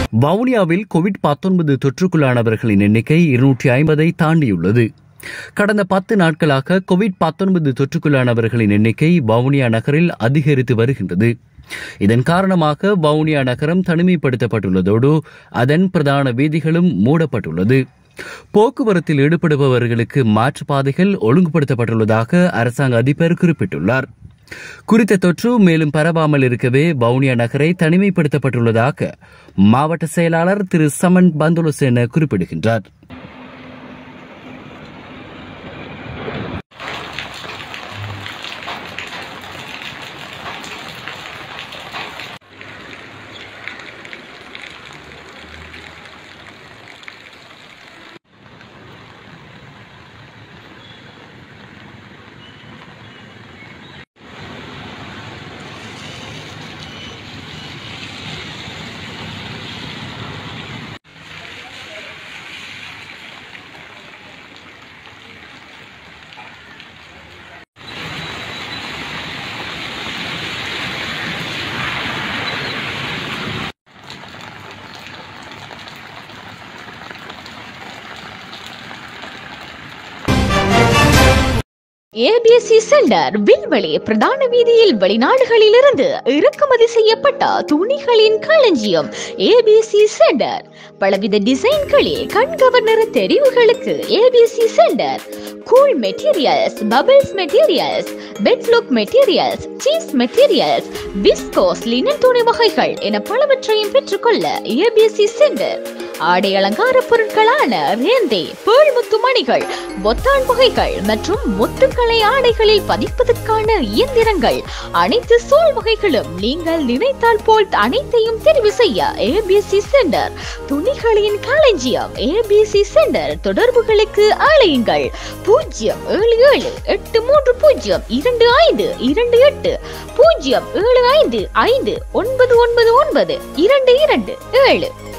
வவுனியாவில் கோவிட் 19 தொற்றுக்குள்ளானவர்களின் எண்ணிக்கை இருநூற்றி ஐம்பதை தாண்டியுள்ளது கடந்த பத்து நாட்களாக கோவிட் 19 தொற்றுக்குள்ளானவர்களின் எண்ணிக்கை வவுனியா நகரில் அதிகரித்து வருகின்றது இதன் காரணமாக வவுனியா நகரம் தனிமைப்படுத்தப்பட்டுள்ளதோடு அதன் பிரதான வீதிகளும் மூடப்பட்டுள்ளது போக்குவரத்தில் ஈடுபடுபவர்களுக்கு மாற்றுப்பாதைகள் ஒழுங்குபடுத்தப்பட்டுள்ளதாக அரசாங்க அதிபர் குறிப்பிட்டுள்ளார் குறித்த தொற்று மேலும் பரவாமல் இருக்கவே வவுனியா நகரை தனிமைப்படுத்தப்பட்டுள்ளதாக மாவட்ட செயலாளர் திரு சமன் பந்துலசேன குறிப்பிடுகின்றார் ஏபிஎஸ்சி சென்டர் விண்வெளி பிரதான வீதியில் வெளிநாடுகளிலிருந்து இறக்குமதி செய்யப்பட்ட துணிகளின் களஞ்சியம் ஏபிஎஸ்சி சென்டர் பலவித டிசைன்களில் கண்கவர் தெரிவுகளுக்கு ABSC centre cool materials bubbles materials பெட்லுக் மெட்டீரியல்ஸ் சீஸ் மெட்டீரியல்ஸ் விஸ்கோஸ் லினன் துணி வகைகள் என பலவற்றையும் பெற்றுக்கொள்ள ஏபிஎஸ்சி சென்டர் ஆடை அலங்கார பொருட்களான வேந்தை பேள் முத்து மணிகள் பொத்தான் வகைகள் மற்றும் முத்துக்களை ஆடைகளில் பதிப்பதற்கான இயந்திரங்கள் அனைத்து சோல் வகைகளும் நீங்கள் நினைத்தால் போல் அனைத்தையும் தெரிவு செய்ய ஏபிஎஸ்சி சென்டர் துணிகளின் களஞ்சியம் ஏபிஎஸ்சி சென்டர் தொடர்புகளுக்கு அழையுங்கள் பூஜ்ஜியம் ஏழு ஏழு எட்டு மூன்று பூஜ்ஜியம் இரண்டு ஐந்து இரண்டு எட்டு பூஜ்ஜியம் ஏழு ஐந்து ஐந்து ஒன்பது ஒன்பது ஒன்பது இரண்டு இரண்டு ஏழு